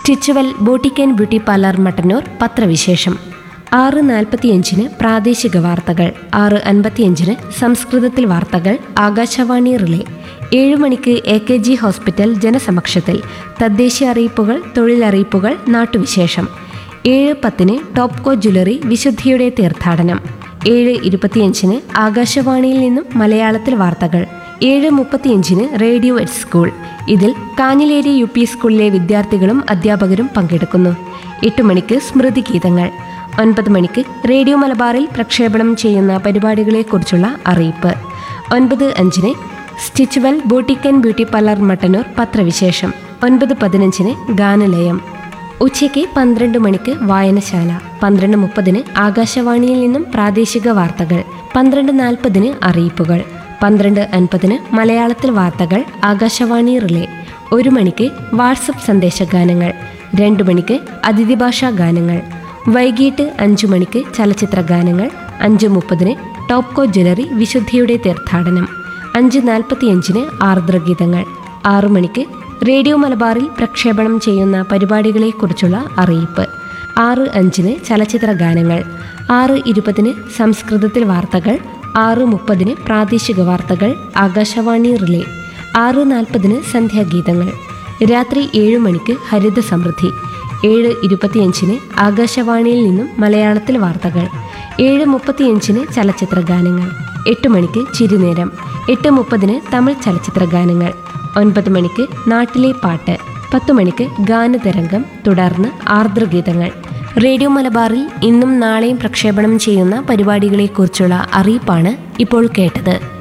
സ്റ്റിച്ചുവൽ boutique and beauty parlour Mattannur പത്രവിശേഷം ആറ് നാൽപ്പത്തിയഞ്ചിന് പ്രാദേശിക വാർത്തകൾ ആറ് അൻപത്തിയഞ്ചിന് സംസ്കൃതത്തിൽ വാർത്തകൾ ആകാശവാണി റിലേ ഏഴ് മണിക്ക് എ കെ ജി ഹോസ്പിറ്റൽ ജനസമക്ഷത്തിൽ തദ്ദേശീയ അറിയിപ്പുകൾ തൊഴിലറിയിപ്പുകൾ നാട്ടുവിശേഷം ഏഴ് പത്തിന് ടോപ്കോ ജ്വല്ലറി വിശുദ്ധിയുടെ തീർത്ഥാടനം ഏഴ് ഇരുപത്തിയഞ്ചിന് ആകാശവാണിയിൽ നിന്നും മലയാളത്തിൽ വാർത്തകൾ ഏഴ് മുപ്പത്തിയഞ്ചിന് റേഡിയോ എറ്റ് സ്കൂൾ ഇതിൽ കാഞ്ഞിലേരി യു പി സ്കൂളിലെ വിദ്യാർത്ഥികളും അധ്യാപകരും പങ്കെടുക്കുന്നു എട്ട് മണിക്ക് സ്മൃതി ഗീതങ്ങൾ ഒൻപത് മണിക്ക് റേഡിയോ മലബാറിൽ പ്രക്ഷേപണം ചെയ്യുന്ന പരിപാടികളെക്കുറിച്ചുള്ള അറിയിപ്പ് ഒൻപത് അഞ്ചിന് Stitchual boutique and beauty parlour Mattannur പത്രവിശേഷം ഒൻപത് പതിനഞ്ചിന് ഗാനലയം ഉച്ചയ്ക്ക് പന്ത്രണ്ട് മണിക്ക് വായനശാല പന്ത്രണ്ട് മുപ്പതിന് ആകാശവാണിയിൽ നിന്നും പ്രാദേശിക വാർത്തകൾ പന്ത്രണ്ട് നാൽപ്പതിന് അറിയിപ്പുകൾ പന്ത്രണ്ട് അൻപതിന് മലയാളത്തിൽ വാർത്തകൾ ആകാശവാണി റിലേ ഒരു മണിക്ക് വാട്സപ്പ് സന്ദേശഗാനങ്ങൾ രണ്ട് മണിക്ക് അതിഥി ഭാഷാ ഗാനങ്ങൾ വൈകിട്ട് അഞ്ചു മണിക്ക് ചലച്ചിത്ര ഗാനങ്ങൾ അഞ്ച് മുപ്പതിന് ടോപ്കോ ജ്വല്ലറി വിശുദ്ധിയുടെ തീർത്ഥാടനം അഞ്ച് നാൽപ്പത്തിയഞ്ചിന് ആർദ്രഗീതങ്ങൾ ആറു മണിക്ക് റേഡിയോ മലബാറിൽ പ്രക്ഷേപണം ചെയ്യുന്ന പരിപാടികളെക്കുറിച്ചുള്ള അറിയിപ്പ് ആറ് അഞ്ചിന് ചലച്ചിത്ര ഗാനങ്ങൾ ആറ് ഇരുപതിന് സംസ്കൃതത്തിൽ വാർത്തകൾ ആറ് മുപ്പതിന് പ്രാദേശിക വാർത്തകൾ ആകാശവാണി റിലേ ആറ് നാൽപ്പതിന് സന്ധ്യാഗീതങ്ങൾ രാത്രി ഏഴ് മണിക്ക് ഹരിത സമൃദ്ധി ഏഴ് ഇരുപത്തിയഞ്ചിന് ആകാശവാണിയിൽ നിന്നും മലയാളത്തിൽ വാർത്തകൾ ഏഴ് മുപ്പത്തിയഞ്ചിന് ചലച്ചിത്ര ഗാനങ്ങൾ എട്ട് മണിക്ക് ചിരിനേരം എട്ട് മുപ്പതിന് തമിഴ് ചലച്ചിത്ര ഗാനങ്ങൾ ഒൻപത് മണിക്ക് നാട്ടിലെ പാട്ട് പത്ത് മണിക്ക് ഗാനതരംഗം തുടർന്ന് ആർദ്രഗീതങ്ങൾ റേഡിയോ മലബാറിൽ ഇന്നും നാളെയും പ്രക്ഷേപണം ചെയ്യുന്ന പരിപാടികളെക്കുറിച്ചുള്ള അറിയിപ്പാണ് ഇപ്പോൾ കേട്ടത്